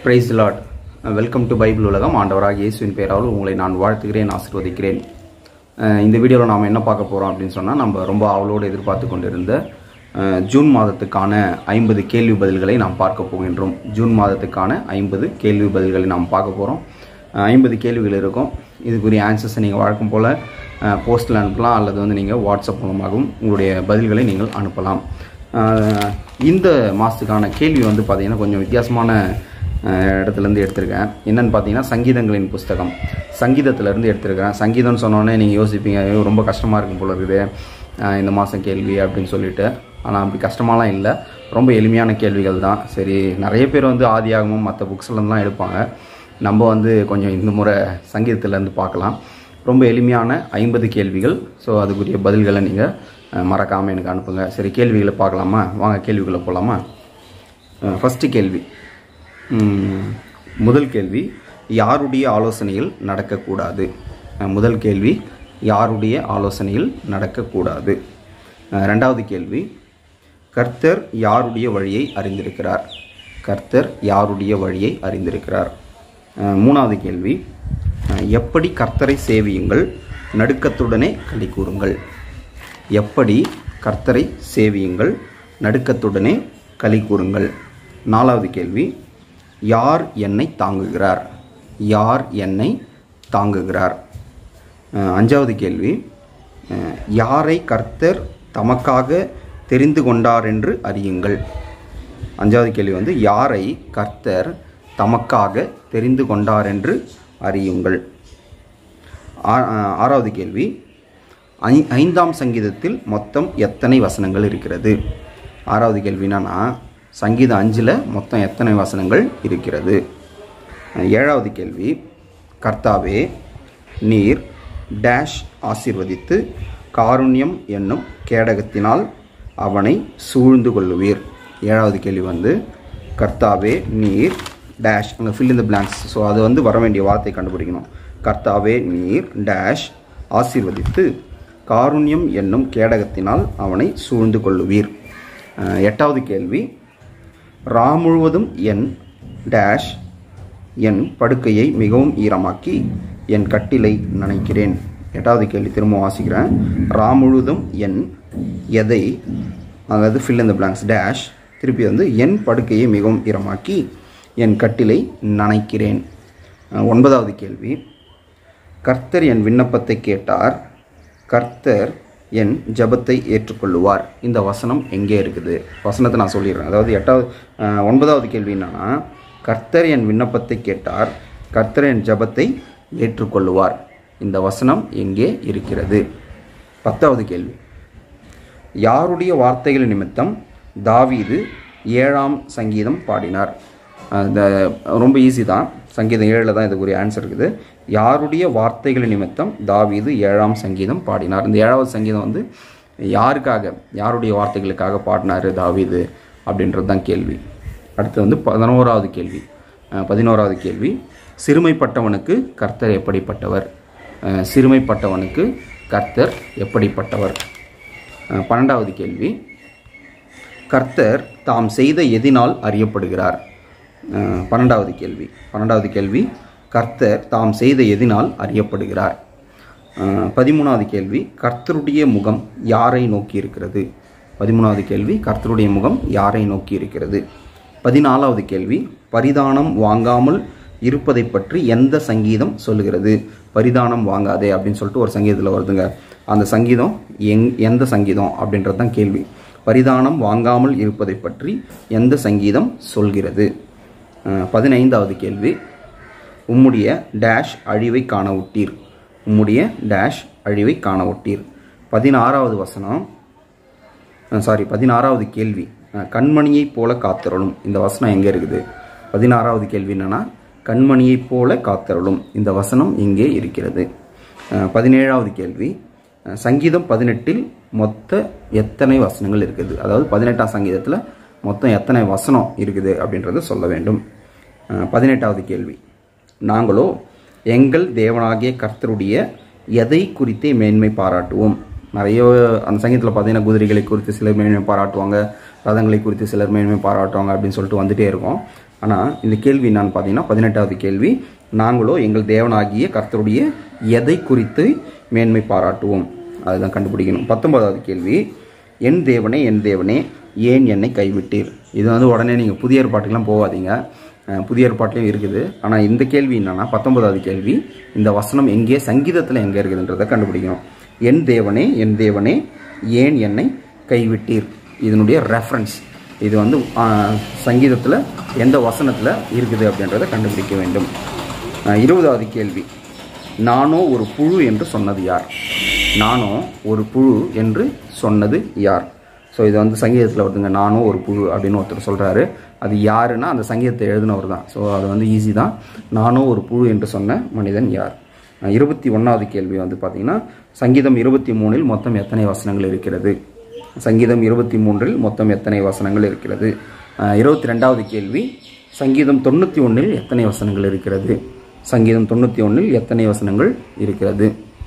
price Lord welcome to Bible உலகம் ஆண்டவராக இயேசுவின் பெயரால் உங்களை நான் வாழ்த்துகிறேன் ஆசீர்வதிக்கிறேன் அஹ் இந்த வீடியோவில் நாம் என்ன பார்க்க போகிறோம் அப்படின்னு சொன்னால் நம்ம ரொம்ப ஆவலோடு எதிர்பார்த்து கொண்டிருந்த அஹ், ஜூன் மாதத்துக்கான ஐம்பது கேள்வி பதில்களை நாம் பார்க்க போகின்றோம் ஜூன் மாதத்துக்கான ஐம்பது கேள்வி பதில்களை நாம் பார்க்க போகிறோம் ஐம்பது கேள்விகள் இருக்கும் இதுக்குரிய ஆன்சர்ஸை நீங்கள் வழக்கம் போல் போஸ்ட்டில் அனுப்பலாம் அல்லது வந்து நீங்கள் வாட்ஸ்அப் மூலமாகவும் உங்களுடைய பதில்களை நீங்கள் அனுப்பலாம் அஹ், இந்த மாதத்துக்கான கேள்வி வந்து பார்த்திங்கன்னா கொஞ்சம் வித்தியாசமான அஹ், இடத்துலேருந்து எடுத்திருக்கேன் என்னன்னு பார்த்தீங்கன்னா சங்கீதங்களின் புஸ்தகம் சங்கீதத்திலேருந்து எடுத்திருக்கிறேன் சங்கீதம்னு சொன்னோன்னே நீங்கள் யோசிப்பீங்க ஐயோ ரொம்ப கஷ்டமாக இருக்கும் போல இருக்குது அஹ், இந்த மாதம் கேள்வி அப்படின்னு சொல்லிட்டு ஆனால் அப்படி கஷ்டமாலாம் இல்லை ரொம்ப எளிமையான கேள்விகள் தான் சரி நிறைய பேர் வந்து ஆதியாகமும் மற்ற புக்ஸ்லேருந்துலாம் எடுப்பாங்க நம்ம வந்து கொஞ்சம் இந்த முறை சங்கீதத்திலேருந்து பார்க்கலாம் ரொம்ப எளிமையான ஐம்பது கேள்விகள் ஸோ அதுக்குரிய பதில்களை நீங்கள் மறக்காமல் எனக்கு அனுப்புங்க சரி கேள்விகளை பார்க்கலாமா வாங்க கேள்விகளை போகலாமா ஃபஸ்ட்டு கேள்வி ம், முதல் கேள்வி யாருடைய ஆலோசனையில் நடக்கக்கூடாது அஹ், முதல் கேள்வி யாருடைய ஆலோசனையில் நடக்கக்கூடாது அஹ், ரெண்டாவது கேள்வி கர்த்தர் யாருடைய வழியை அறிந்திருக்கிறார் கர்த்தர் யாருடைய வழியை அறிந்திருக்கிறார் அஹ், மூணாவது கேள்வி அஹ், எப்படி கர்த்தரை சேவியுங்கள் நடுக்கத்துடனே களி கூறுங்கள் எப்படி கர்த்தரை சேவியுங்கள் நடுக்கத்துடனே களி கூறுங்கள் நாலாவது கேள்வி யார் என்னை தாங்குகிறார் யார் என்னை தாங்குகிறார் அஹ், அஞ்சாவது கேள்வி அஹ், யாரை கர்த்தர் தமக்காக தெரிந்து கொண்டார் என்று அறியுங்கள் அஞ்சாவது கேள்வி வந்து யாரை கர்த்தர் தமக்காக தெரிந்து கொண்டார் என்று அறியுங்கள் ஆ- ஆ- ஆறாவது கேள்வி ஐ ஐந்தாம் சங்கீதத்தில் மொத்தம் எத்தனை வசனங்கள் இருக்கிறது ஆறாவது கேள்வி என்னன்னா சங்கீதம் அஞ்சில் மொத்தம் எத்தனை வசனங்கள் இருக்கிறது ஏழாவது கேள்வி கர்த்தாவே நீர் டேஷ் ஆசீர்வதித்து காருண்யம் என்னும் கேடகத்தினால் அவனை சூழ்ந்து கொள்ளுவீர் ஏழாவது கேள்வி வந்து கர்த்தாவே நீர் டேஷ் அங்கே ஃபில் இந்த பிளாங்க்ஸ் ஸோ அது வந்து வர வேண்டிய வார்த்தை கண்டுபிடிக்கணும் கர்த்தாவே நீர் டேஷ் ஆசீர்வதித்து காருண்யம் என்னும் கேடகத்தினால் அவனை சூழ்ந்து கொள்ளுவீர் அஹ், எட்டாவது கேள்வி ரா முழுவதும் என் டேஷ் என் படுக்கையை மிகவும் ஈரமாக்கி என் கட்டிலை நனைக்கிறேன் எட்டாவது கேள்வி திரும்ப வாசிக்கிறேன் ரா முழுதும் என் எதை அதாவது ஃபில் இந்த பிளாங்க்ஸ் டேஷ் திருப்பி வந்து என் படுக்கையை மிகவும் ஈரமாக்கி என் கட்டிலை நனைக்கிறேன் அஹ், ஒன்பதாவது கேள்வி கர்த்தர் என் விண்ணப்பத்தை கேட்டார் கர்த்தர் என் ஜெபத்தை ஏற்றுக்கொள்ளுவார் இந்த வசனம் எங்கே இருக்குது வசனத்தை நான் சொல்லிடுறேன் அதாவது எட்டாவது அஹ், ஒன்பதாவது கேள்வி என்னன்னா கர்த்தர் என் விண்ணப்பத்தை கேட்டார் கர்த்தர் என் ஜெபத்தை ஏற்றுக்கொள்ளுவார் இந்த வசனம் எங்கே இருக்கிறது பத்தாவது கேள்வி யாருடைய வார்த்தைகள் நிமித்தம் தாவீது ஏழாம் சங்கீதம் பாடினார் அந்த ரொம்ப ஈஸி தான் சங்கீதம் ஏழில் தான் இதுக்குரிய ஆன்சர் இருக்குது யாருடைய வார்த்தைகள் நிமித்தம் தாவீது ஏழாம் சங்கீதம் பாடினார் இந்த ஏழாவது சங்கீதம் வந்து யாருக்காக யாருடைய வார்த்தைகளுக்காக பாடினார் தாவீது அப்படின்றது தான் கேள்வி அடுத்து வந்து பதினோராவது கேள்வி அஹ், பதினோராவது கேள்வி சிறுமைப்பட்டவனுக்கு கர்த்தர் எப்படிப்பட்டவர் அஹ், சிறுமைப்பட்டவனுக்கு கர்த்தர் எப்படிப்பட்டவர் அஹ், பன்னெண்டாவது கேள்வி கர்த்தர் தாம் செய்த எதினால் அறியப்படுகிறார் அஹ், பன்னெண்டாவது கேள்வி பன்னெண்டாவது கேள்வி கர்த்தர் தாம் செய்த எதினால் அறியப்படுகிறார் அஹ், பதிமூணாவது கேள்வி கர்த்தருடைய முகம் யாரை நோக்கி இருக்கிறது பதிமூணாவது கேள்வி கர்த்தருடைய முகம் யாரை நோக்கி இருக்கிறது பதினாலாவது கேள்வி பரிதானம் வாங்காமல் இருப்பதை பற்றி எந்த சங்கீதம் சொல்லுகிறது பரிதானம் வாங்காதே அப்படின்னு சொல்லிட்டு ஒரு சங்கீதத்தில் வருதுங்க அந்த சங்கீதம் எங் எந்த சங்கீதம் அப்படின்றது தான் கேள்வி பரிதானம் வாங்காமல் இருப்பதை பற்றி எந்த சங்கீதம் சொல்கிறது அஹ், பதினைந்தாவது கேள்வி உம்முடைய டேஷ் அழிவை காண விட்டீர் உம்முடைய டேஷ் அழிவை காண விட்டீர் பதினாறாவது வசனம் சாரி பதினாறாவது கேள்வி அஹ், கண்மணியைப் போல காத்தருளும் இந்த வசனம் எங்கே இருக்குது பதினாறாவது கேள்வி என்னன்னா கண்மணியைப் போல காத்தருளும் இந்த வசனம் எங்கே இருக்கிறது அஹ், பதினேழாவது கேள்வி அஹ், சங்கீதம் பதினெட்டில் மொத்த எத்தனை வசனங்கள் இருக்குது அதாவது பதினெட்டாம் சங்கீதத்தில் மொத்தம் எத்தனை வசனம் இருக்குது அப்படின்றத சொல்ல வேண்டும் அஹ், பதினெட்டாவது கேள்வி நாங்களோ எங்கள் தேவனாகிய கர்த்தருடைய எதை குறித்தே மேன்மை பாராட்டுவோம் நிறைய அந்த சங்கீதத்தில் பார்த்தீங்கன்னா குதிரைகளை குறித்து சிலர் மேன்மை பாராட்டுவாங்க ரதங்களை குறித்து சிலர் மேன்மை பாராட்டுவாங்க அப்படின்னு சொல்லிட்டு வந்துட்டே இருக்கும் ஆனால் இந்த கேள்வி என்னன்னு பார்த்தீங்கன்னா பதினெட்டாவது கேள்வி நாங்களோ எங்கள் தேவனாகிய கர்த்தருடைய எதை குறித்து மேன்மை பாராட்டுவோம் அதுதான் கண்டுபிடிக்கணும் பத்தொன்பதாவது கேள்வி என் தேவனே என் தேவனே ஏன் என்னை கைவிட்டீர் இது வந்து உடனே நீங்கள் புதிய ஏற்பாட்டுக்கெல்லாம் போகாதீங்க அஹ் புதிய ஏற்பாட்டிலையும் இருக்குது ஆனால் இந்த கேள்வி என்னன்னா பத்தொன்பதாவது கேள்வி இந்த வசனம் எங்கே சங்கீதத்தில் எங்கே இருக்குதுன்றதை கண்டுபிடிக்கணும் என் தேவனே என் தேவனே ஏன் என்னை கைவிட்டீர் இதனுடைய ரெஃபரன்ஸ் இது வந்து சங்கீதத்தில் எந்த வசனத்தில் இருக்குது அப்படின்றத கண்டுபிடிக்க வேண்டும் அஹ் இருபதாவது கேள்வி நானோ ஒரு புழு என்று சொன்னது யார் நானோ ஒரு புழு என்று சொன்னது யார் ஸோ இது வந்து சங்கீதத்தில் வருதுங்க நானும் ஒரு புழு அப்படின்னு ஒருத்தர் சொல்கிறாரு அது யாருன்னா அந்த சங்கீதத்தை எழுதினவர் தான் ஸோ அது வந்து ஈஸி தான் நானும் ஒரு புழு என்று சொன்ன மனிதன் யார் அஹ் இருபத்தி ஒன்றாவது கேள்வி வந்து பார்த்தீங்கன்னா சங்கீதம் இருபத்தி மூணில் மொத்தம் எத்தனை வசனங்கள் இருக்கிறது சங்கீதம் இருபத்தி மூன்றில் மொத்தம் எத்தனை வசனங்கள் இருக்கிறது அஹ் இருபத்தி ரெண்டாவது கேள்வி சங்கீதம் தொண்ணூற்றி ஒன்றில் எத்தனை வசனங்கள் இருக்கிறது சங்கீதம் தொண்ணூற்றி ஒன்றில் எத்தனை வசனங்கள் இருக்கிறது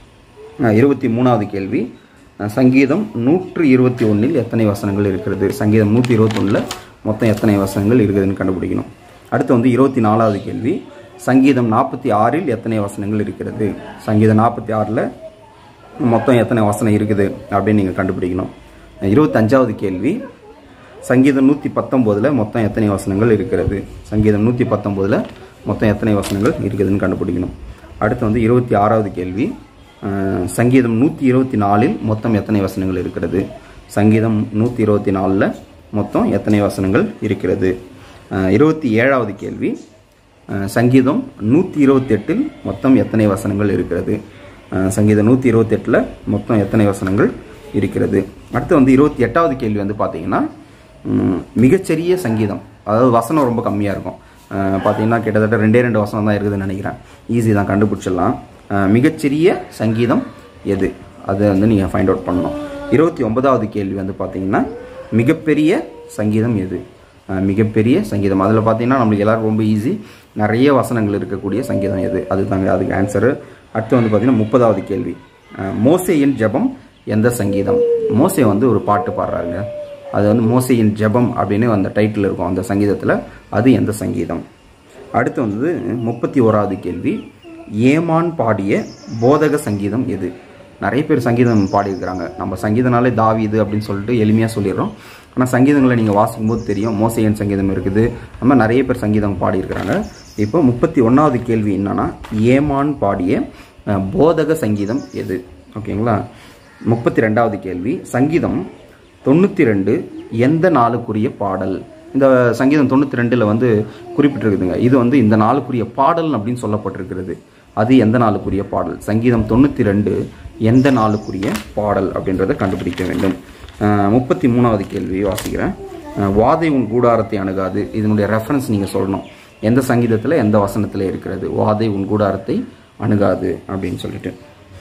அஹ் இருபத்தி மூணாவது கேள்வி அஹ் சங்கீதம் நூற்று இருபத்தி ஒன்றில் எத்தனை வசனங்கள் இருக்கிறது சங்கீதம் நூற்றி இருபத்தொன்னில் மொத்தம் எத்தனை வசனங்கள் இருக்குதுன்னு கண்டுபிடிக்கணும் அடுத்து வந்து இருபத்தி நாலாவது கேள்வி சங்கீதம் நாற்பத்தி ஆறில் எத்தனை வசனங்கள் இருக்கிறது சங்கீதம் நாற்பத்தி ஆறில் மொத்தம் எத்தனை வசனம் இருக்குது அப்படின்னு நீங்கள் கண்டுபிடிக்கணும் இருபத்தஞ்சாவது கேள்வி சங்கீதம் நூற்றி பத்தொம்போதில் மொத்தம் எத்தனை வசனங்கள் இருக்கிறது சங்கீதம் நூற்றி பத்தொம்போதில் மொத்தம் எத்தனை வசனங்கள் இருக்குதுன்னு கண்டுபிடிக்கணும் அடுத்து வந்து இருபத்தி ஆறாவது கேள்வி அஹ், சங்கீதம் நூற்றி இருபத்தி நாலில் மொத்தம் எத்தனை வசனங்கள் இருக்கிறது சங்கீதம் நூற்றி இருபத்தி நாலில் மொத்தம் எத்தனை வசனங்கள் இருக்கிறது அஹ், இருபத்தி ஏழாவது கேள்வி அஹ், சங்கீதம் நூற்றி இருபத்தெட்டில் மொத்தம் எத்தனை வசனங்கள் இருக்கிறது அஹ், சங்கீதம் நூற்றி இருபத்தெட்டில் மொத்தம் எத்தனை வசனங்கள் இருக்கிறது அடுத்து வந்து இருபத்தி எட்டாவது கேள்வி வந்து பார்த்தீங்கன்னா ம், மிகச்சிறிய சங்கீதம் அதாவது வசனம் ரொம்ப கம்மியாக இருக்கும் அஹ், பார்த்தீங்கன்னா கிட்டத்தட்ட ரெண்டே ரெண்டு வசனம் தான் இருக்குதுன்னு நினைக்கிறேன் ஈஸி தான் கண்டுபிடிச்சிடலாம் அஹ், மிகச்சிறிய சங்கீதம் எது அதை வந்து நீங்கள் ஃபைண்ட் அவுட் பண்ணணும் இருபத்தி ஒன்பதாவது கேள்வி வந்து பார்த்தீங்கன்னா மிகப்பெரிய சங்கீதம் எது அஹ், மிகப்பெரிய சங்கீதம் அதில் பார்த்தீங்கன்னா நம்மளுக்கு எல்லாரும் ரொம்ப ஈஸி நிறைய வசனங்கள் இருக்கக்கூடிய சங்கீதம் எது அதுதாங்க அதுக்கு ஆன்சரு அடுத்து வந்து பார்த்தீங்கன்னா முப்பதாவது கேள்வி அஹ், மோசேயின் ஜெபம் எந்த சங்கீதம் மோசே வந்து ஒரு பாட்டு பாடுறாருங்க அது வந்து மோசையின் ஜெபம் அப்படின்னு அந்த டைட்டில் இருக்கும் அந்த சங்கீதத்தில் அது எந்த சங்கீதம் அடுத்து வந்து முப்பத்தி ஓராவது கேள்வி ஏமான் பாடிய போதக சங்கீதம் எது நிறைய பேர் சங்கீதம் பாடியிருக்கிறாங்க நம்ம சங்கீதனாலே தாவீது அப்படின்னு சொல்லிட்டு எளிமையாக சொல்லிடுறோம் ஆனால் சங்கீதங்களை நீங்கள் வாசிக்கும்போது தெரியும் மோசையன் சங்கீதம் இருக்குது நம்ம நிறைய பேர் சங்கீதம் பாடியிருக்கிறாங்க இப்போ முப்பத்தி ஒன்றாவது கேள்வி என்னன்னா ஏமான் பாடிய அஹ், போதக சங்கீதம் எது ஓகேங்களா முப்பத்தி ரெண்டாவது கேள்வி சங்கீதம் தொண்ணூற்றி ரெண்டு எந்த நாளுக்குரிய பாடல் இந்த சங்கீதம் தொண்ணூற்றி ரெண்டில் வந்து குறிப்பிட்டிருக்குதுங்க இது வந்து இந்த நாளுக்குரிய பாடல் அப்படின்னு சொல்லப்பட்டிருக்கிறது அது எந்த நாளுக்குரிய பாடல் சங்கீதம் தொண்ணூற்றி ரெண்டு எந்த நாளுக்குரிய பாடல் அப்படின்றத கண்டுபிடிக்க வேண்டும் முப்பத்தி மூணாவது கேள்வி வாசிக்கிறேன் அஹ், வாதை உன் கூடாரத்தை அணுகாது இதனுடைய ரெஃபரன்ஸ் நீங்கள் சொல்லணும் எந்த சங்கீதத்தில் எந்த வசனத்தில் இருக்கிறது வாதை உன் கூடாரத்தை அணுகாது அப்படின்னு சொல்லிட்டு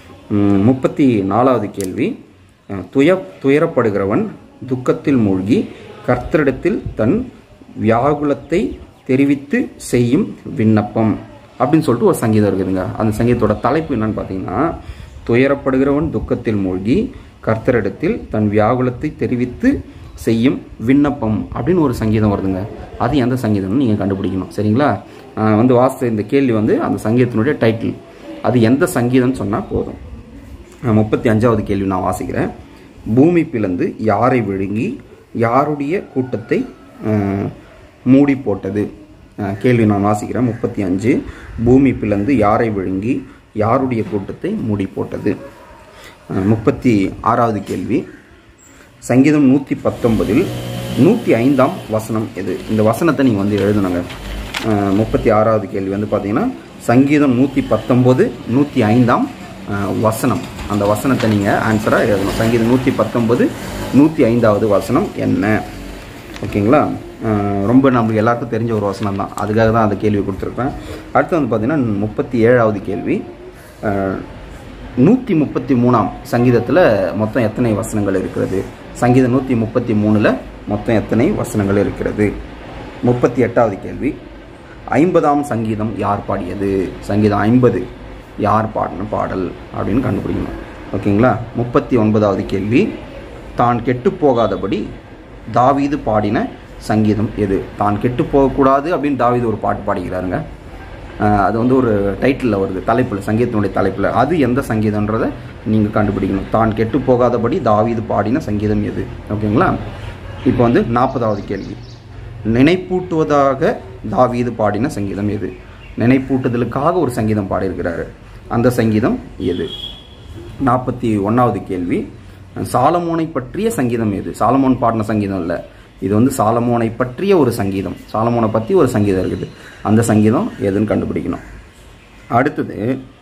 ம், முப்பத்தி நாலாவது கேள்வி அஹ், துய துயரப்படுகிறவன் துக்கத்தில் மூழ்கி கர்த்தரிடத்தில் தன் வியாகுலத்தை தெரிவித்து செய்யும் விண்ணப்பம் அப்படின்னு சொல்லிட்டு ஒரு சங்கீதம் இருக்குதுங்க அந்த சங்கீதத்தோட தலைப்பு என்னன்னு பார்த்தீங்கன்னா துயரப்படுகிறவன் துக்கத்தில் மூழ்கி கர்த்தரிடத்தில் தன் வியாகுலத்தை தெரிவித்து செய்யும் விண்ணப்பம் அப்படின்னு ஒரு சங்கீதம் வருதுங்க அது எந்த சங்கீதம்னு நீங்கள் கண்டுபிடிக்கணும் சரிங்களா அஹ், வந்து வாசித்த இந்த கேள்வி வந்து அந்த சங்கீதத்தினுடைய டைட்டில் அது எந்த சங்கீதம்னு சொன்னால் போதும் அஹ் முப்பத்தி அஞ்சாவது கேள்வி நான் வாசிக்கிறேன் பூமி பிளந்து யாரை விழுங்கி யாருடைய கூட்டத்தை அஹ், மூடி போட்டது அஹ், கேள்வி நான் வாசிக்கிறேன் முப்பத்தி அஞ்சு பூமி பிளந்து யாரை விழுங்கி யாருடைய கூட்டத்தை மூடி போட்டது அஹ், முப்பத்தி ஆறாவது கேள்வி சங்கீதம் நூற்றி பத்தொன்பதில் நூற்றி ஐந்தாம் வசனம் எது இந்த வசனத்தை நீங்கள் வந்து எழுதணுங்க அஹ், முப்பத்தி ஆறாவது கேள்வி வந்து பார்த்தீங்கன்னா சங்கீதம் நூற்றி பத்தொம்போது நூற்றி ஐந்தாம் அஹ், வசனம் அந்த வசனத்தை நீங்கள் ஆன்சராக எழுதணும் சங்கீதம் நூற்றி பத்தொம்போது நூற்றி ஐந்தாவது வசனம் என்ன ஓகேங்களா அஹ், ரொம்ப நம்மளுக்கு எல்லாருக்கும் தெரிஞ்ச ஒரு வசனம் தான் அதுக்காக தான் அந்த கேள்வி கொடுத்துருப்பேன் அடுத்து வந்து பார்த்தீங்கன்னா முப்பத்தி ஏழாவது கேள்வி நூற்றி முப்பத்தி மூணாம் சங்கீதத்தில் மொத்தம் எத்தனை வசனங்கள் இருக்கிறது சங்கீதம் நூற்றி முப்பத்தி மூணில் மொத்தம் எத்தனை வசனங்கள் இருக்கிறது முப்பத்தி எட்டாவது கேள்வி ஐம்பதாம் சங்கீதம் யார் பாடியது சங்கீதம் ஐம்பது யார் பாடின பாடல் அப்படின்னு கண்டுபிடிக்கணும் ஓகேங்களா முப்பத்தி ஒன்பதாவது கேள்வி தான் கெட்டுப் போகாதபடி தாவீது பாடின சங்கீதம் எது தான் கெட்டு போகக்கூடாது அப்படின்னு தாவீது ஒரு பாட்டு பாடிக்கிறாருங்க அஹ் அது வந்து ஒரு டைட்டிலில் வருது தலைப்பில் சங்கீதத்தினுடைய தலைப்பில் அது எந்த சங்கீதன்றதை நீங்கள் கண்டுபிடிக்கணும் தான் கெட்டு போகாதபடி தாவீது பாடின சங்கீதம் எது ஓகேங்களா இப்போ வந்து நாற்பதாவது கேள்வி நினைப்பூட்டுவதாக தாவீது பாடின சங்கீதம் எது நினைப்பூட்டுதலுக்காக ஒரு சங்கீதம் பாடியிருக்கிறாரு அந்த சங்கீதம் எது நாற்பத்தி ஒன்றாவது கேள்வி சாலமோனை பற்றிய சங்கீதம் எது சாலமோன் பாடின சங்கீதம் இல்லை இது வந்து சாலமோனை பற்றிய ஒரு சங்கீதம் சாலமோனை பற்றி ஒரு சங்கீதம் இருக்குது அந்த சங்கீதம் எதுன்னு கண்டுபிடிக்கணும் அடுத்தது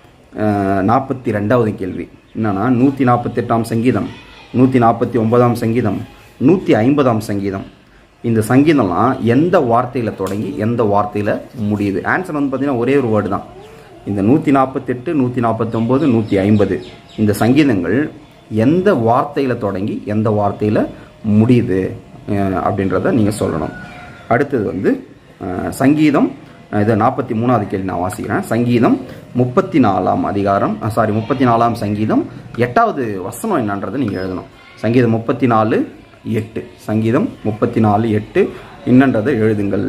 நாற்பத்தி ரெண்டாவது கேள்வி என்னன்னா நூற்றி நாற்பத்தெட்டாம் சங்கீதம் நூற்றி நாற்பத்தி ஒன்பதாம் சங்கீதம் நூற்றி ஐம்பதாம் சங்கீதம் இந்த சங்கீதம்லாம் எந்த வார்த்தையில் தொடங்கி எந்த வார்த்தையில் முடியுது ஆன்சர் வந்து பார்த்தீங்கன்னா ஒரே ஒரு வேர்டு தான் இந்த நூற்றி நாற்பத்தெட்டு நூற்றி நாற்பத்தொம்போது நூற்றி ஐம்பது இந்த சங்கீதங்கள் எந்த வார்த்தையில் தொடங்கி எந்த வார்த்தையில் முடியுது அஹ் அப்படின்றத நீங்கள் சொல்லணும் அடுத்தது வந்து அஹ், சங்கீதம் அஹ், இது நாற்பத்தி மூணாவது கேள்வி நான் வாசிக்கிறேன் சங்கீதம் முப்பத்தி நாலாம் அதிகாரம் சாரி முப்பத்தி நாலாம் சங்கீதம் எட்டாவது வசனம் என்னன்றதை நீங்கள் எழுதணும் சங்கீதம் முப்பத்தி நாலு எட்டு சங்கீதம் முப்பத்தி நாலு எட்டு என்னன்றதை எழுதுங்கள்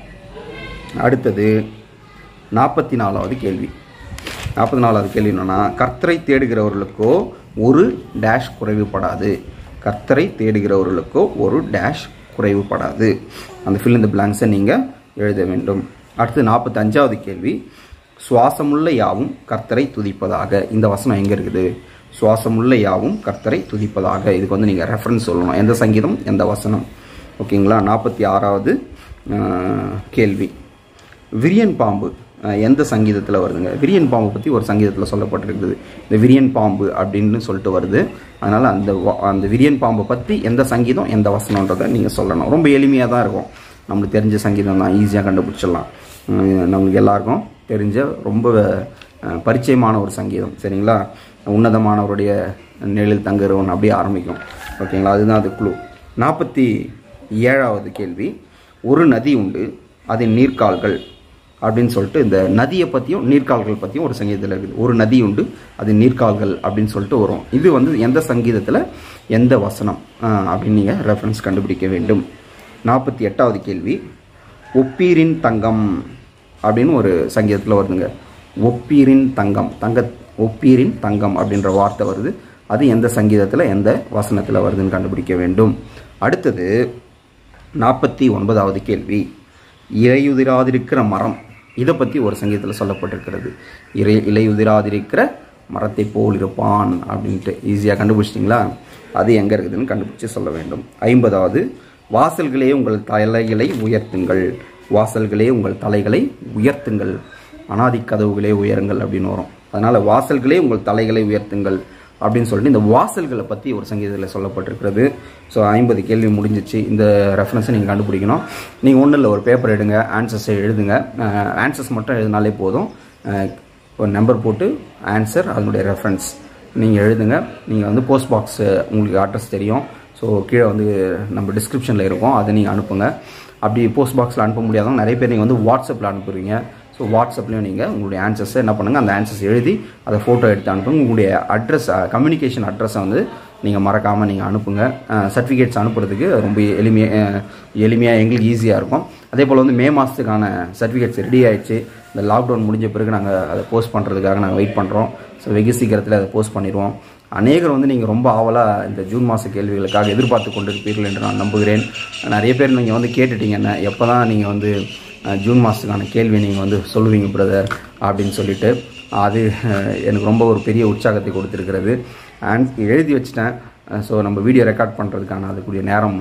அடுத்தது நாற்பத்தி நாலாவது கேள்வி நாற்பத்தி நாலாவது கேள்வி என்னன்னா கர்த்தரை தேடுகிறவர்களுக்கோ ஒரு டேஷ் குறைவுபடாது கர்த்தரை தேடுகிறவர்களுக்கோ ஒரு டேஷ் குறைவுபடாது அந்த ஃபில் இந்த பிளாங்க்ஸை நீங்கள் எழுத வேண்டும் அடுத்து நாற்பத்தி அஞ்சாவது கேள்வி சுவாசமுள்ள யாவும் கர்த்தரை துதிப்பதாக இந்த வசனம் எங்கே இருக்குது சுவாசமுள்ள யாவும் கர்த்தரை துதிப்பதாக இதுக்கு வந்து நீங்கள் ரெஃபரன்ஸ் சொல்லணும் எந்த சங்கீதம் எந்த வசனம் ஓகேங்களா நாற்பத்தி ஆறாவது அஹ், கேள்வி விரியன் பாம்பு அஹ், எந்த சங்கீதத்தில் வருதுங்க விரியன் பாம்பு பற்றி ஒரு சங்கீதத்தில் சொல்லப்பட்டிருக்குது இந்த விரியன் பாம்பு அப்படின்னு சொல்லிட்டு வருது அதனால் அந்த வ- அந்த விரியன் பாம்பை பற்றி எந்த சங்கீதம் எந்த வசனன்றதை நீங்கள் சொல்லணும் ரொம்ப எளிமையாக தான் இருக்கும் நம்மளுக்கு தெரிஞ்ச சங்கீதம் தான் ஈஸியாக கண்டுபிடிச்சிடலாம் உம், நம்மளுக்கு எல்லாருக்கும் தெரிஞ்ச ரொம்ப அஹ், பரிச்சயமான ஒரு சங்கீதம் சரிங்களா உன்னதமானவருடைய நிழலில் தங்குறவன் அப்படியே ஆரம்பிக்கும் ஓகேங்களா அதுதான் அது குழு நாற்பத்தி ஏழாவது கேள்வி ஒரு நதி உண்டு அதன் நீர்க்கால்கள் அப்படின்னு சொல்லிட்டு இந்த நதியை பற்றியும் நீர்க்கால்கள் பற்றியும் ஒரு சங்கீதத்தில் இருக்குது ஒரு நதி உண்டு அது நீர்க்கால்கள் அப்படின்னு சொல்லிட்டு வரும் இது வந்து எந்த சங்கீதத்தில் எந்த வசனம் ஆஹ், அப்படின்னு நீங்கள் ரெஃபரன்ஸ் கண்டுபிடிக்க வேண்டும் நாற்பத்தி எட்டாவது கேள்வி ஒப்பீரின் தங்கம் அப்படின்னு ஒரு சங்கீதத்தில் வருதுங்க ஒப்பீரின் தங்கம் தங்க ஒப்பீரின் தங்கம் அப்படின்ற வார்த்தை வருது அது எந்த சங்கீதத்தில் எந்த வசனத்தில் வருதுன்னு கண்டுபிடிக்க வேண்டும் அடுத்தது நாற்பத்தி ஒன்பதாவது கேள்வி இலையுதிராதிருக்கிற மரம் இதை பற்றி ஒரு சங்கீதத்தில் சொல்லப்பட்டிருக்கிறது இலை இலையுதிராதிருக்கிற மரத்தை போல் இருப்பான் அப்படின்ட்டு ஈஸியாக கண்டுபிடிச்சிட்டிங்களா அது எங்கே இருக்குதுன்னு கண்டுபிடிச்சு சொல்ல வேண்டும் ஐம்பதாவது வாசல்களே உங்கள் தலைகளை உயர்த்துங்கள் வாசல்களே உங்கள் தலைகளை உயர்த்துங்கள் அனாதி கதவுகளே உயருங்கள் அப்படின்னு வரும் அதனால் வாசல்களே உங்கள் தலைகளை உயர்த்துங்கள் அப்படின்னு சொல்லிட்டு இந்த வாசல்களை பற்றி ஒரு சங்கீதத்தில் சொல்லப்பட்டிருக்கிறது ஸோ ஐம்பது கேள்வி முடிஞ்சிச்சு இந்த ரெஃபரன்ஸை நீங்கள் கண்டுபிடிக்கணும் நீங்கள் ஒன்றும் இல்லை ஒரு பேப்பர் எடுங்க ஆன்சர்ஸை எழுதுங்க ஆன்சர்ஸ் மட்டும் எழுதினாலே போதும் அஹ், ஒரு நம்பர் போட்டு ஆன்சர் அதனுடைய ரெஃபரன்ஸ் நீங்கள் எழுதுங்க நீங்கள் வந்து போஸ்ட் பாக்ஸ் உங்களுக்கு அட்ரஸ் தெரியும் ஸோ கீழே வந்து நம்ம டிஸ்கிரிப்ஷனில் இருக்கும் அதை நீங்கள் அனுப்புங்க அப்படி போஸ்ட் பாக்ஸில் அனுப்ப முடியாதவங்க நிறைய பேர் நீங்கள் வந்து வாட்ஸ்அப்பில் அனுப்புறீங்க ஸோ வாட்ஸ்அப்லேயும் நீங்கள் உங்களுடைய ஆன்சர்ஸை என்ன பண்ணுங்கள் அந்த ஆன்சர்ஸ் எழுதி அதை ஃபோட்டோ எடுத்து அனுப்புங்க உங்களுடைய அட்ரஸ் கம்யூனிகேஷன் அட்ரஸை வந்து நீங்கள் மறக்காமல் நீங்கள் அனுப்புங்க சர்டிஃபிகேட்ஸ் அனுப்புறதுக்கு ரொம்ப எளிமையாக எளிமையாக எங்களுக்கு ஈஸியாக இருக்கும் அதே போல் வந்து மே மாதத்துக்கான சர்டிஃபிகேட்ஸ் ரெடி ஆயிடுச்சு இந்த லாக்டவுன் முடிஞ்ச பிறகு நாங்கள் அதை போஸ்ட் பண்ணுறதுக்காக நாங்கள் வெயிட் பண்ணுறோம் ஸோ வெகு சீக்கிரத்தில் அதை போஸ்ட் பண்ணிடுவோம் அநேகர் வந்து நீங்கள் ரொம்ப ஆவலாக இந்த ஜூன் மாத கேள்விகளுக்காக எதிர்பார்த்து கொண்டிருப்பீர்கள் என்று நான் நம்புகிறேன் நிறைய பேர் நீங்கள் வந்து கேட்டுட்டீங்க என்ன எப்போ தான் நீங்கள் வந்து அஹ், ஜூன் மாதத்துக்கான கேள்வி நீங்கள் வந்து சொல்லுவீங்க பிரதர் அப்படின்னு சொல்லிட்டு அது அஹ், எனக்கு ரொம்ப ஒரு பெரிய உற்சாகத்தை கொடுத்துருக்கிறது அண்ட் எழுதி வச்சிட்டேன் ஸோ நம்ம வீடியோ ரெக்கார்ட் பண்ணுறதுக்கான அதுக்குரிய நேரம்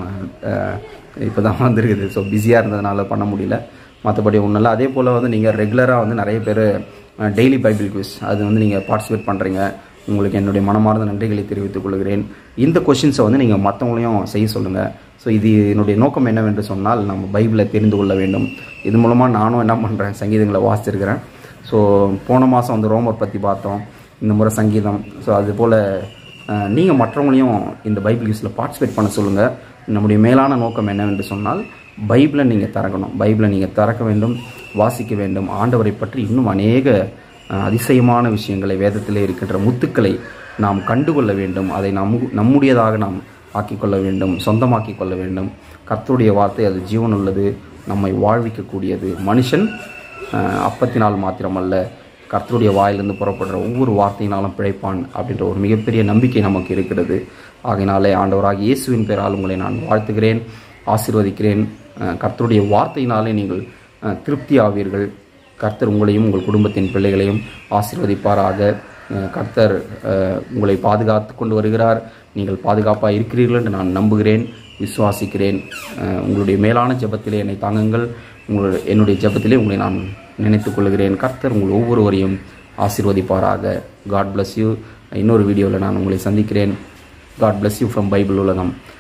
இப்போ தான் வந்திருக்குது ஸோ பிஸியாக இருந்ததுனால பண்ண முடியல மற்றபடி ஒன்றும் இல்லை அதே போல் வந்து நீங்கள் ரெகுலராக வந்து நிறைய பேர் டெய்லி பைபிள் குவிஸ் அது வந்து நீங்கள் பார்ட்டிசிபேட் பண்ணுறீங்க உங்களுக்கு என்னுடைய மனமார்ந்த நன்றிகளை தெரிவித்துக் கொள்கிறேன் இந்த கொஷின்ஸை வந்து நீங்கள் மற்றவங்களையும் செய்ய சொல்லுங்கள் ஸோ இது என்னுடைய நோக்கம் என்னவென்று சொன்னால் நம்ம பைபிளை தெரிந்து கொள்ள வேண்டும் இது மூலமாக நானும் என்ன பண்ணுறேன் சங்கீதங்களை வாசிச்சிருக்கிறேன் ஸோ போன மாதம் வந்து ரோமர் பற்றி பார்த்தோம் இந்த முறை சங்கீதம் ஸோ அதுபோல் நீங்கள் மற்றவங்களையும் இந்த பைபிள் யூஸில் பார்ட்டிசிபேட் பண்ண சொல்லுங்கள் நம்முடைய மேலான நோக்கம் என்னவென்று சொன்னால் பைபிளை நீங்கள் திறக்கணும் பைபிளை நீங்கள் திறக்க வேண்டும் வாசிக்க வேண்டும் ஆண்டவரை பற்றி இன்னும் அநேக அஹ், அதிசயமான விஷயங்களை வேதத்திலே இருக்கின்ற முத்துக்களை நாம் கண்டுகொள்ள வேண்டும் அதை நம் நம்முடையதாக நாம் ஆக்கிக்கொள்ள வேண்டும் சொந்தமாக்கிக் கொள்ள வேண்டும் கர்த்தருடைய வார்த்தை அது ஜீவன் உள்ளது நம்மை வாழ்விக்கக்கூடியது மனுஷன் அஹ், அப்பத்தினால் மாத்திரமல்ல கர்த்தருடைய வாயிலிருந்து புறப்படுற ஒவ்வொரு வார்த்தையினாலும் பிழைப்பான் அப்படின்ற ஒரு மிகப்பெரிய நம்பிக்கை நமக்கு இருக்கிறது ஆகையினாலே ஆண்டவராக இயேசுவின் பேரால் உங்களை நான் வாழ்த்துகிறேன் ஆசீர்வதிக்கிறேன் அஹ், கர்த்தருடைய வார்த்தையினாலே நீங்கள் அஹ், திருப்தி ஆவீர்கள் கர்த்தர் உங்களையும் உங்கள் குடும்பத்தின் பிள்ளைகளையும் ஆசீர்வதிப்பாராக அஹ், கர்த்தர் அஹ், உங்களை பாதுகாத்து கொண்டு வருகிறார் நீங்கள் பாதுகாப்பாக இருக்கிறீர்கள் என்று நான் நம்புகிறேன் விசுவாசிக்கிறேன் அஹ், உங்களுடைய மேலான ஜெபத்திலே என்னை தாங்குங்கள் உங்களுடைய என்னுடைய ஜெபத்திலே உங்களை நான் நினைத்துக் கொள்கிறேன் கர்த்தர் உங்கள் ஒவ்வொருவரையும் ஆசீர்வதிப்பாராக காட் bless யூ இன்னொரு வீடியோவில் நான் உங்களை சந்திக்கிறேன் God bless you from Bible உலகம்